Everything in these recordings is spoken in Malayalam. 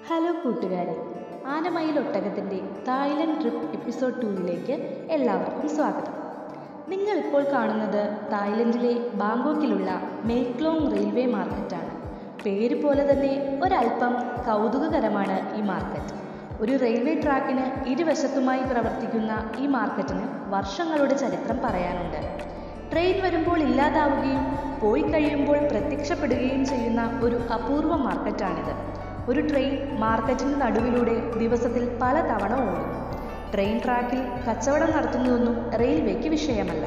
ഹലോ കൂട്ടുകാരെ ആനമയിൽ ഒട്ടകത്തിൻ്റെ തായ്ലൻഡ് ട്രിപ്പ് എപ്പിസോഡ് ടൂവിലേക്ക് എല്ലാവർക്കും സ്വാഗതം നിങ്ങൾ ഇപ്പോൾ കാണുന്നത് തായ്ലൻഡിലെ ബാങ്കോക്കിലുള്ള മേക്ലോങ് റെയിൽവേ മാർക്കറ്റാണ് പേര് പോലെ തന്നെ ഒരല്പം കൗതുകകരമാണ് ഈ മാർക്കറ്റ് ഒരു റെയിൽവേ ട്രാക്കിന് ഇരുവശത്തുമായി പ്രവർത്തിക്കുന്ന ഈ മാർക്കറ്റിന് വർഷങ്ങളുടെ ചരിത്രം പറയാനുണ്ട് ട്രെയിൻ വരുമ്പോൾ ഇല്ലാതാവുകയും പോയി കഴിയുമ്പോൾ പ്രത്യക്ഷപ്പെടുകയും ചെയ്യുന്ന ഒരു അപൂർവ മാർക്കറ്റാണിത് ഒരു ട്രെയിൻ മാർക്കറ്റിന് നടുവിലൂടെ ദിവസത്തിൽ പല തവണ ഓടും ട്രെയിൻ ട്രാക്കിൽ കച്ചവടം നടത്തുന്നതൊന്നും റെയിൽവേക്ക് വിഷയമല്ല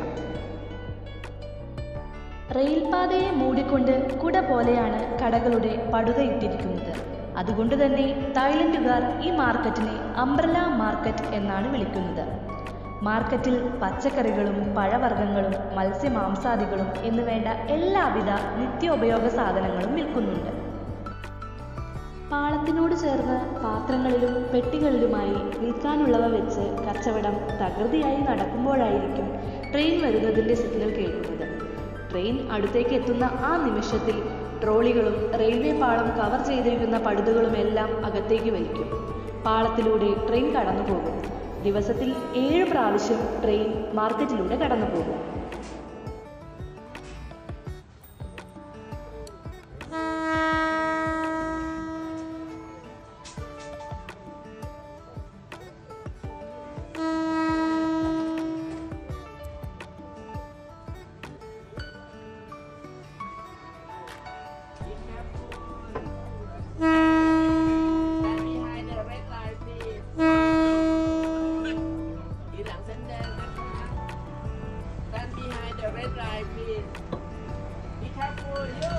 റെയിൽപാതയെ മൂടിക്കൊണ്ട് കുട പോലെയാണ് കടകളുടെ പടുകയിട്ടിരിക്കുന്നത് അതുകൊണ്ട് തന്നെ തായ്ലൻഡുകാർ ഈ മാർക്കറ്റിനെ അംബ്രല മാർക്കറ്റ് എന്നാണ് വിളിക്കുന്നത് മാർക്കറ്റിൽ പച്ചക്കറികളും പഴവർഗ്ഗങ്ങളും മത്സ്യമാംസാദികളും എന്നുവേണ്ട എല്ലാവിധ നിത്യോപയോഗ സാധനങ്ങളും വിൽക്കുന്നുണ്ട് പാളത്തിനോട് ചേർന്ന് പാത്രങ്ങളിലും പെട്ടികളിലുമായി വിൽക്കാനുള്ളവ വെച്ച് കച്ചവടം തകൃതിയായി നടക്കുമ്പോഴായിരിക്കും ട്രെയിൻ വരുന്നതിൻ്റെ സിഗ്നൽ കേൾക്കുന്നത് ട്രെയിൻ അടുത്തേക്ക് എത്തുന്ന ആ നിമിഷത്തിൽ ട്രോളികളും റെയിൽവേ പാളം കവർ ചെയ്തിരിക്കുന്ന പടുതുകളുമെല്ലാം അകത്തേക്ക് വലിക്കും പാളത്തിലൂടെ ട്രെയിൻ കടന്നു പോകും ദിവസത്തിൽ ഏഴ് പ്രാവശ്യം ട്രെയിൻ മാർക്കറ്റിലൂടെ കടന്നു പോകും Stand behind the red line, please. ยืนหลังเส้นแดงนะคะ Stand behind the red line, please. Be careful, you.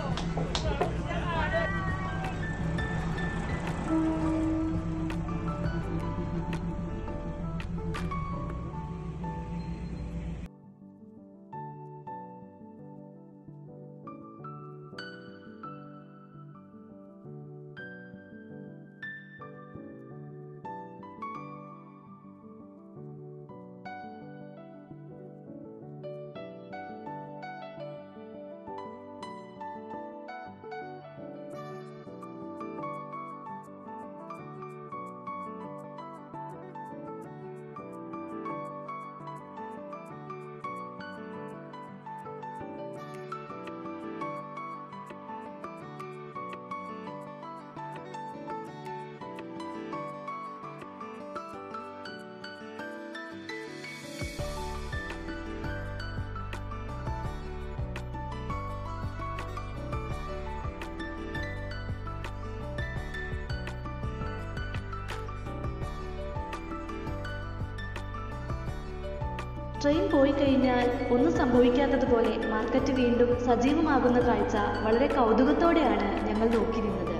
Train പോയി കഴിഞ്ഞാൽ ഒന്നും സംഭവിക്കാത്തതുപോലെ മാർക്കറ്റ് വീണ്ടും സജീവമാകുന്ന കാഴ്ച വളരെ കൗതുകത്തോടെയാണ് ഞങ്ങൾ നോക്കി നിന്നത്